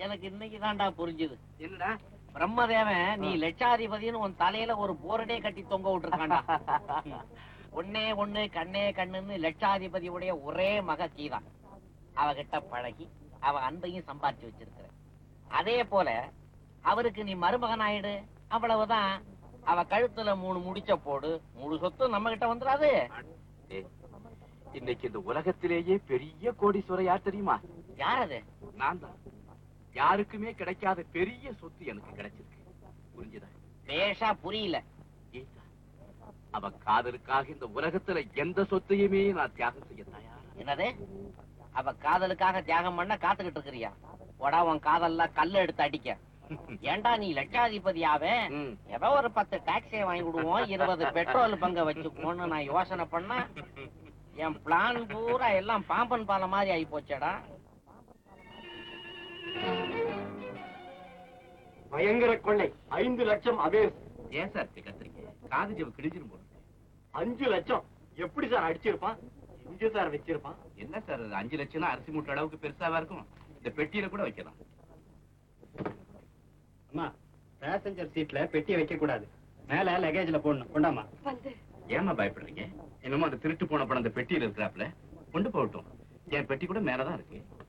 எனக்கு இன்னைக்கு தான்டா புரிஞ்சுது என்னடா பிரம்மதேவன் நீ லட்சாதிபதினு உன் தலையில ஒரு போரடே கட்டி தொங்க விட்டுருக்காண்டா ஒண்ணே ஒண்ணு கண்ணே கண்ணுன்னு லட்சாதிபதியுடைய ஒரே மக கீதா அவகிட்ட பழகி அவ அன்பையும் சம்பாதிச்சு வச்சிருக்கிற அதே போல அவருக்கு நீ மருமகன் ஆயிடு அவ்வளவுதான் அவ கழுத்துல மூணு முடிச்ச போடு முழு சொத்து நம்ம கிட்ட வந்துடாது டேய், இன்னைக்கு இந்த உலகத்திலேயே பெரிய கோடீஸ்வரர் யார் தெரியுமா யார் அது நான் தான் யாருக்குமே கிடைக்காத பெரிய சொத்து எனக்கு கிடைச்சிருக்கு புரிஞ்சுதா பேஷா புரியல கீதா, அவ காதலுக்காக இந்த உலகத்துல எந்த சொத்தையுமே நான் தியாகம் செய்ய தயாரா என்னது அவ காதலுக்காக தியாகம் பண்ண காத்துக்கிட்டு இருக்கிறியா போடா உன் காதல்ல கல்லு எடுத்து அடிக்க ஏன்டா நீ லட்சாதிபதியாவே ம். ஏதோ ஒரு பத்து டாக்ஸியை வாங்கி விடுவோம் இருபது பெட்ரோல் பங்க வச்சுக்கோன்னு நான் யோசனை பண்ணா என் பிளான் பூரா எல்லாம் பாம்பன் பாலம் மாதிரி ஆகி போச்சேடா பயங்கர கொள்ளை ஐந்து லட்சம் அபேஸ் ஏன் சார் இப்படி கத்துறீங்க காது ஜெவு கிழிஞ்சிரும் போல இருக்கு. அஞ்சு லட்சம் எப்படி சார் அடிச்சிருப்பான் எங்க சார் வச்சிருப்பான் என்ன சார் அது அஞ்சு லட்சம் அரிசி மூட்டை அளவுக்கு பெருசாவா இருக்கும் இந்த பெட்டியில கூட வைக்கலாம் அம்மா பேசஞ்சர் சீட்ல பெட்டி வைக்க கூடாது மேல லக்கேஜ்ல போடணும் கொண்டாமா ஏமா பயப்படுறீங்க என்னமோ அந்த திருட்டு போன படம் அந்த பெட்டியில இருக்கிறாப்ல கொண்டு போகட்டும் என் பெட்டி கூட மேலதான் இருக்கு